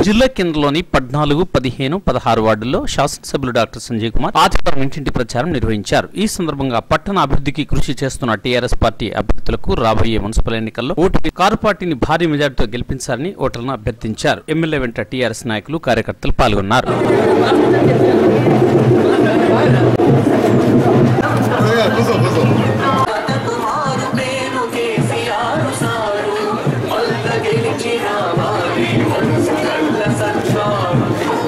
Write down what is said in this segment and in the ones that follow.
జిల్లా కేంద్రంలోని పద్నాలుగు పదిహేను పదహారు వార్డుల్లో శాసనసభ్యులు డాక్టర్ సంజయ్ కుమార్ ఆదివారం ఇంటింటి ప్రచారం నిర్వహించారు ఈ సందర్భంగా పట్టణ అభివృద్ధికి కృషి చేస్తున్న టీఆర్ఎస్ పార్టీ అభ్యర్థులకు రాబోయే మున్సిపల్ ఎన్నికల్లో ఓటు కారు పార్టీని భారీ మెజార్టీతో గెలిపించాలని ఓటర్లను అభ్యర్థించారు ఎమ్మెల్యే వెంట టీఆర్ఎస్ నాయకులు కార్యకర్తలు పాల్గొన్నారు మారు పేరు కేసీఆర్ సారు మల్ల గెలిచి రావాలి మనసు కళ్ళ సత్కారు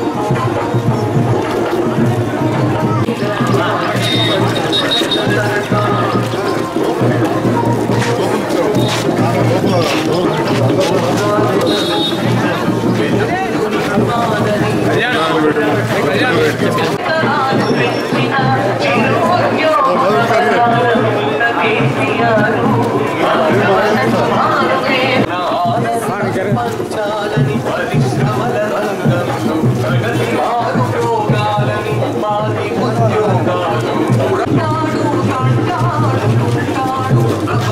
పంచాలని పరిశ్రమల రంగంలో ప్రగతి మారు రోగాలని మాది ఉద్యోగాలు నాడు కంటాడు కంటాడు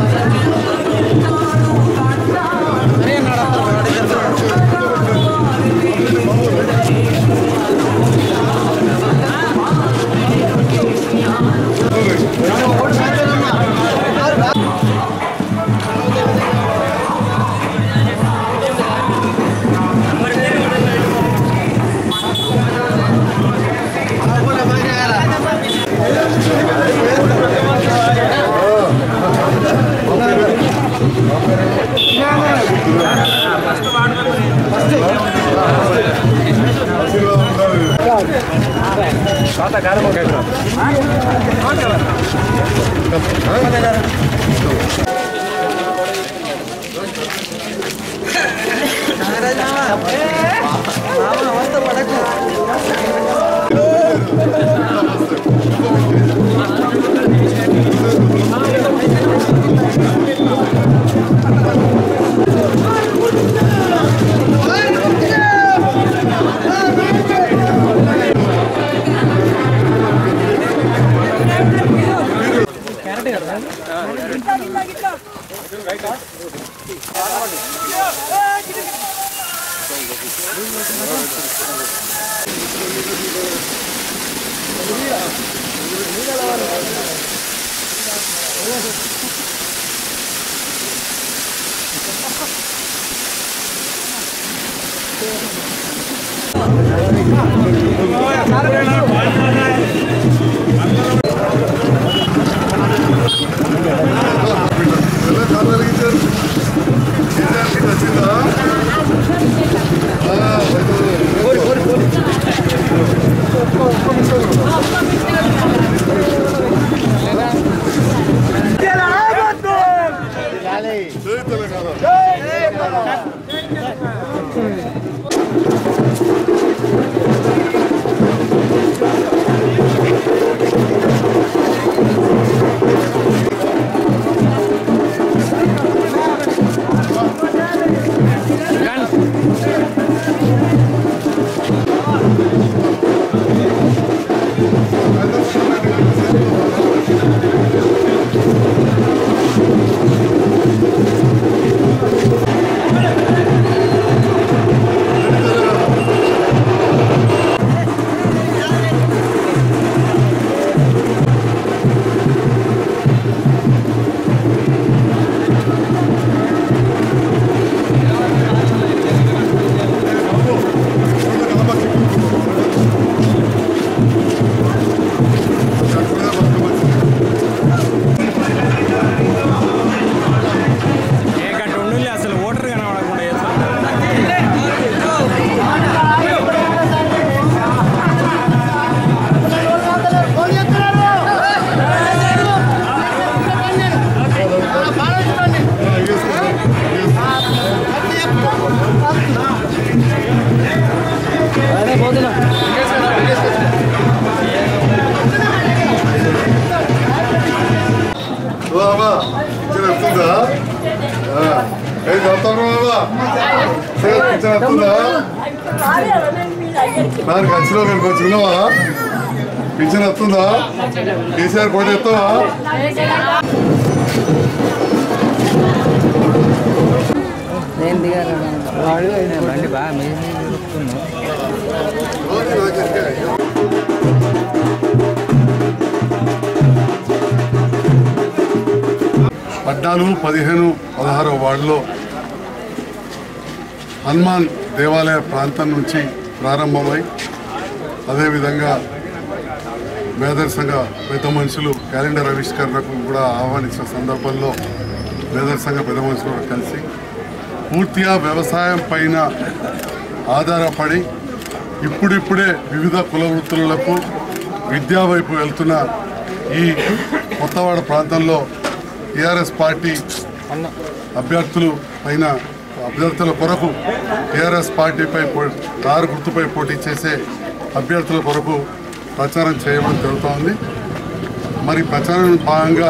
ఏ గంట ఉండులే అసలు ఓటర్ కనబడకుండా చేస్తాను బాబా పింఛన్ వస్తుందా ఏం చదువుతాను బాబా సేవ పింఛన్ వస్తుందా నాకు ఖర్చులో నేను కొంచుకున్నావా పింఛన్ వస్తుందా కేసీఆర్ కోట ఎత్తావా నేను దిగాను బండి బాగా మీద పద్నాలుగు పదిహేను పదహారవ వార్డులో హనుమాన్ దేవాలయ ప్రాంతం నుంచి ప్రారంభమై అదేవిధంగా మేధర్ సంఘ పెద్ద మనుషులు క్యాలెండర్ ఆవిష్కరణకు కూడా ఆహ్వానించిన సందర్భంలో మేధర్ సంఘ పెద్ద మనుషులు కూడా కలిసి పూర్తిగా వ్యవసాయం పైన ఆధారపడి ఇప్పుడిప్పుడే వివిధ కుల వృత్తులకు విద్యా వైపు వెళ్తున్న ఈ కొత్తవాడ ప్రాంతంలో టీఆర్ఎస్ పార్టీ అభ్యర్థులు పైన అభ్యర్థుల కొరకు టీఆర్ఎస్ పార్టీపై పో- కారు గుర్తుపై పోటీ చేసే అభ్యర్థుల కొరకు ప్రచారం చేయడం జరుగుతోంది మరి ప్రచారం భాగంగా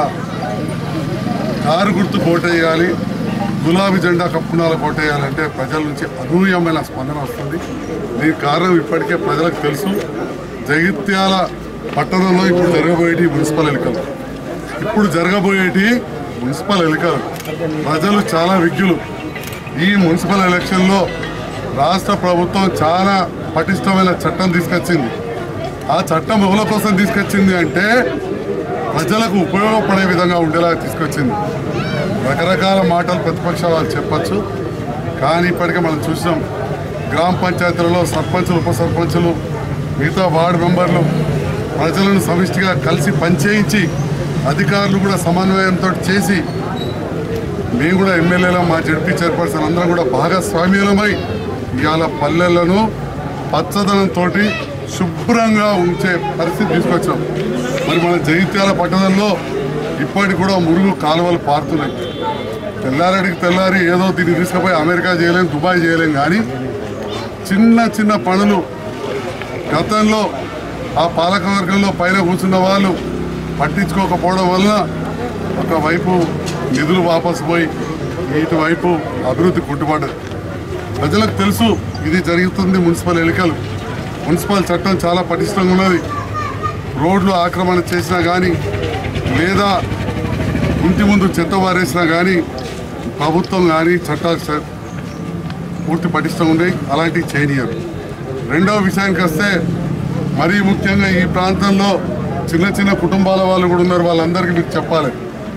కారు గుర్తు కోటేయాలి గులాబీ జెండా కప్పునాల కోటేయాలంటే ప్రజల నుంచి అనూహ్యమైన స్పందన వస్తుంది దీనికి కారణం ఇప్పటికే ప్రజలకు తెలుసు జగిత్యాల పట్టణంలో ఇప్పుడు జరగబోయేటి మున్సిపల్ ఎన్నికలు ఇప్పుడు జరగబోయేటి మున్సిపల్ ఎన్నికలు ప్రజలు చాలా విజ్ఞులు ఈ మున్సిపల్ ఎలక్షన్లో రాష్ట్ర ప్రభుత్వం చాలా పటిష్టమైన చట్టం తీసుకొచ్చింది ఆ చట్టం ఎవరి కోసం తీసుకొచ్చింది అంటే ప్రజలకు ఉపయోగపడే విధంగా ఉండేలా తీసుకొచ్చింది రకరకాల మాటలు ప్రతిపక్ష వాళ్ళు చెప్పచ్చు కానీ ఇప్పటికే మనం చూసాం గ్రామ పంచాయతీలలో సర్పంచులు ఉప సర్పంచులు మిగతా వార్డు మెంబర్లు ప్రజలను సమిష్టిగా కలిసి పనిచేయించి అధికారులు కూడా సమన్వయంతో చేసి మేము కూడా ఎమ్మెల్యేలు మా జడ్పీ చైర్పర్సన్ అందరం కూడా భాగస్వామ్యులమై ఇవాళ పల్లెలను పచ్చదనంతో శుభ్రంగా ఉంచే పరిస్థితి తీసుకొచ్చాం మరి మన జగిత్యాల పట్టణంలో ఇప్పటికి కూడా మురుగు కాలువలు పారుతున్నాయి తెల్లారెడికి తెల్లారి ఏదో దీన్ని తీసుకుపోయి అమెరికా చేయలేం దుబాయ్ చేయలేం కానీ చిన్న చిన్న పనులు గతంలో ఆ పాలకవర్గంలో పైన కూర్చున్న వాళ్ళు పట్టించుకోకపోవడం వలన ఒకవైపు నిధులు వాపసు పోయి ఇటువైపు అభివృద్ధి కుంటుపడ్డది ప్రజలకు తెలుసు ఇది జరుగుతుంది మున్సిపల్ ఎన్నికలు మున్సిపల్ చట్టం చాలా పటిష్టంగా ఉన్నది రోడ్లు ఆక్రమణ చేసినా కానీ లేదా ఇంటి ముందు చెత్త వారేసినా కానీ ప్రభుత్వం కానీ చట్టాలు చ- పూర్తి పటిష్టంగా ఉన్నాయి అలాంటివి చేయనీయరు రెండవ విషయానికి వస్తే మరీ ముఖ్యంగా ఈ ప్రాంతంలో చిన్న చిన్న కుటుంబాల వాళ్ళు కూడా ఉన్నారు వాళ్ళందరికీ మీకు చెప్పాలి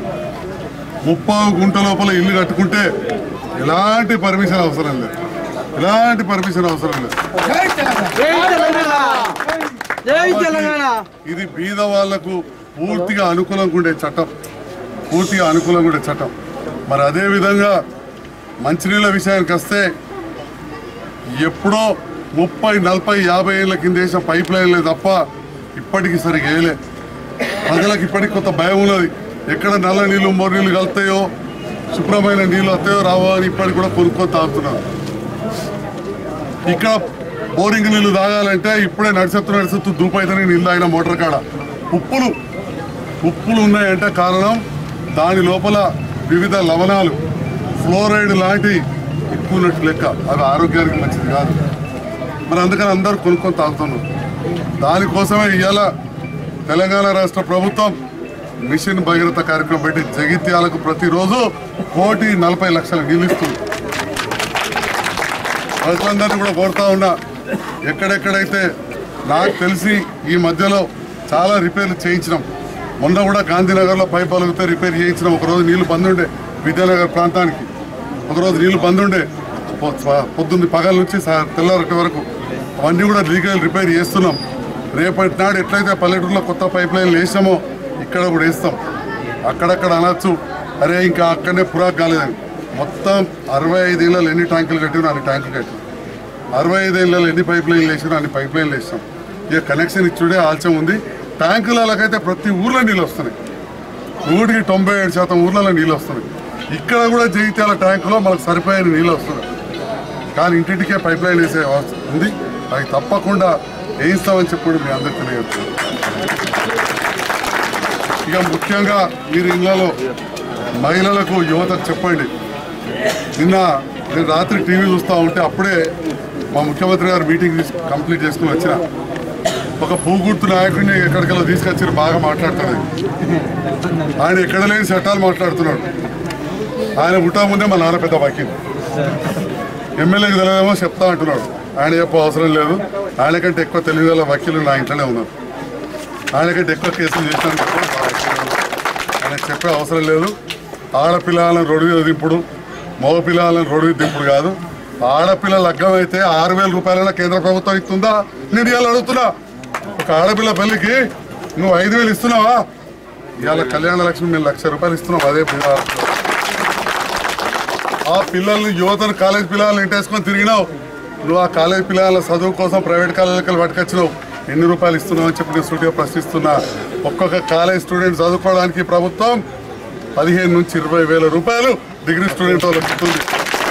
ముప్పావు గుంట లోపల ఇల్లు కట్టుకుంటే ఎలాంటి పర్మిషన్ అవసరం లేదు ఎలాంటి పర్మిషన్ అవసరం లేదు జై తెలంగాణ ఇది బీద వాళ్లకు పూర్తిగా అనుకూలంగా ఉండే చట్టం పూర్తిగా అనుకూలంగా ఉండే చట్టం మరి అదే విధంగా మంచినీళ్ళ విషయానికి వస్తే ఎప్పుడో ముప్పై నలభై యాభై ఏళ్ళ కింద వేసిన పైప్ లైన్లే తప్ప ఇప్పటికి సరిగా వేయలే ప్రజలకు ఇప్పటికి కొంత భయం ఉన్నది ఎక్కడ నల్ల నీళ్లు మొర్ర నీళ్లు కలుతాయో శుభ్రమైన నీళ్లు వస్తాయో రావో అని ఇప్పటికి కూడా కొనుక్కొని తాగుతున్నారు ఇక్కడ బోరింగ్ నీళ్లు తాగాలంటే ఇప్పుడే నడిచెత్తు నడిచెత్తు దూపైతేనే నీళ్ళు తాగిన మోటార్ కాడ ఉప్పులు ఉప్పులు ఉన్నాయంటే కారణం దాని లోపల వివిధ లవణాలు ఫ్లోరైడ్ లాంటి ఎక్కువ ఉన్నట్టు లెక్క అవి ఆరోగ్యానికి మంచిది కాదు మరి అందుకని అందరూ కొనుక్కొని తాగుతున్నారు దానికోసమే ఇవాళ తెలంగాణ రాష్ట్ర ప్రభుత్వం మిషన్ భగీరథ కార్యక్రమం పెట్టి జగిత్యాలకు ప్రతిరోజు కోటి నలభై లక్షల నీళ్ళు ఇస్తుంది ప్రజలందరినీ కూడా కోరుతా ఉన్నా ఎక్కడెక్కడైతే నాకు తెలిసి ఈ మధ్యలో చాలా రిపేర్లు చేయించినాం మొన్న కూడా గాంధీనగర్లో పైప్ అలిగితే రిపేర్ చేయించినాం ఒకరోజు నీళ్లు బంద్ ఉండే విద్యానగర్ ప్రాంతానికి ఒకరోజు నీళ్లు బంద్ ఉండే పొ- ప- పొద్దున్న పగల నుంచి సా- తెల్లారటి వరకు అవన్నీ కూడా లీగల్ రిపేర్ చేస్తున్నాం రేపటి నాడు ఎట్లయితే పల్లెటూరులో కొత్త పైప్ లైన్లు వేసామో ఇక్కడ కూడా వేస్తాం అక్కడక్కడ అనొచ్చు అరే ఇంకా అక్కడనే పురాక్ కాలేదని మొత్తం అరవై ఐదు ఏళ్ళలో ఎన్ని ట్యాంకులు కట్టినా అన్ని ట్యాంకులు కట్టినాం అరవై ఐదు ఏళ్ళలో ఎన్ని పైప్ లైన్లు వేసినా అన్ని పైప్ లైన్లు వేసినాం ఇక కనెక్షన్ ఇచ్చుడే ఆల్చం ఉంది ట్యాంకులకైతే ప్రతి ఊర్లో నీళ్ళు వస్తున్నాయి నూటికి తొంభై ఏడు శాతం ఊర్లలో నీళ్ళు వస్తున్నాయి ఇక్కడ కూడా జగిత్యాల ట్యాంకులో మనకు సరిపోయిన నీళ్ళు వస్తున్నాయి కానీ ఇంటింటికే పైప్ లైన్ వేసే అవసరం ఉంది అవి తప్పకుండా వేయిస్తామని చెప్పి కూడా మీ అందరికీ తెలియజేస్తున్నాను ఇక ముఖ్యంగా మీరు ఇళ్లలో మహిళలకు యువతకు చెప్పండి నిన్న నేను రాత్రి టీవీ చూస్తూ ఉంటే అప్పుడే మా ముఖ్యమంత్రి గారు మీటింగ్ తీసు కంప్లీట్ చేసుకుని వచ్చిన ఒక పూగుర్తు నాయకుడిని ఎక్కడికెళ్ళో తీసుకొచ్చి బాగా మాట్లాడతాడు ఆయన ఎక్కడ లేని చట్టాలు మాట్లాడుతున్నాడు ఆయన పుట్టా ముందే మా నాన్న పెద్ద వకీల్ ఎమ్మెల్యేకి తెలియదేమో చెప్తా అంటున్నాడు ఆయన చెప్ప అవసరం లేదు ఆయన కంటే ఎక్కువ తెలివిగల వకీలు నా ఇంట్లోనే ఉన్నారు ఆయన కంటే ఎక్కువ కేసులు చేసినాను ఆయన చెప్పే అవసరం లేదు ఆడపిల్లలను రోడ్డు మీద దింపుడు మగ పిల్లలను రోడ్డు మీద దింపుడు కాదు ఆడపిల్ల లగ్గం అయితే ఆరు వేల రూపాయలైనా కేంద్ర ప్రభుత్వం ఇస్తుందా నేను ఇవాళ అడుగుతున్నా ఒక ఆడపిల్ల పెళ్లికి నువ్వు ఐదు వేలు ఇస్తున్నావా ఇవాళ కళ్యాణ లక్ష్మి మేము లక్ష రూపాయలు ఇస్తున్నాం అదే పిల్ల- ఆ పిల్లల్ని యువతను కాలేజ్ పిల్లల్ని ఇంటేసుకొని తిరిగినావు నువ్వు ఆ కాలేజ్ పిల్లల చదువు కోసం ప్రైవేట్ కాలేజీకి పట్టుకొచ్చినావు ఎన్ని రూపాయలు ఇస్తున్నావు అని చెప్పి నేను సూటిగా ప్రశ్నిస్తున్నా ఒక్కొక్క కాలేజ్ స్టూడెంట్ చదువుకోవడానికి ప్రభుత్వం పదిహేను నుంచి ఇరవై వేల రూపాయలు డిగ్రీ స్టూడెంట్ వాళ్ళకి ఇస్తుంది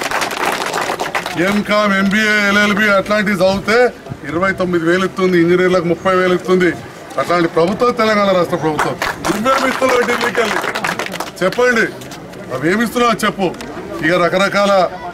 ఎంకామ్ ఎంబీఏ ఎల్ఎల్బి అట్లాంటివి చదివితే ఇరవై తొమ్మిది వేలు ఇస్తుంది ఇంజనీర్లకు ముప్పై వేలు ఇస్తుంది అట్లాంటి ప్రభుత్వం తెలంగాణ రాష్ట్ర ప్రభుత్వం నువ్వేమి ఇస్తున్నావు ఢిల్లీకి వెళ్ళి చెప్పండి అవి ఏమి ఇస్తున్నావు చెప్పు ఇక రకరకాల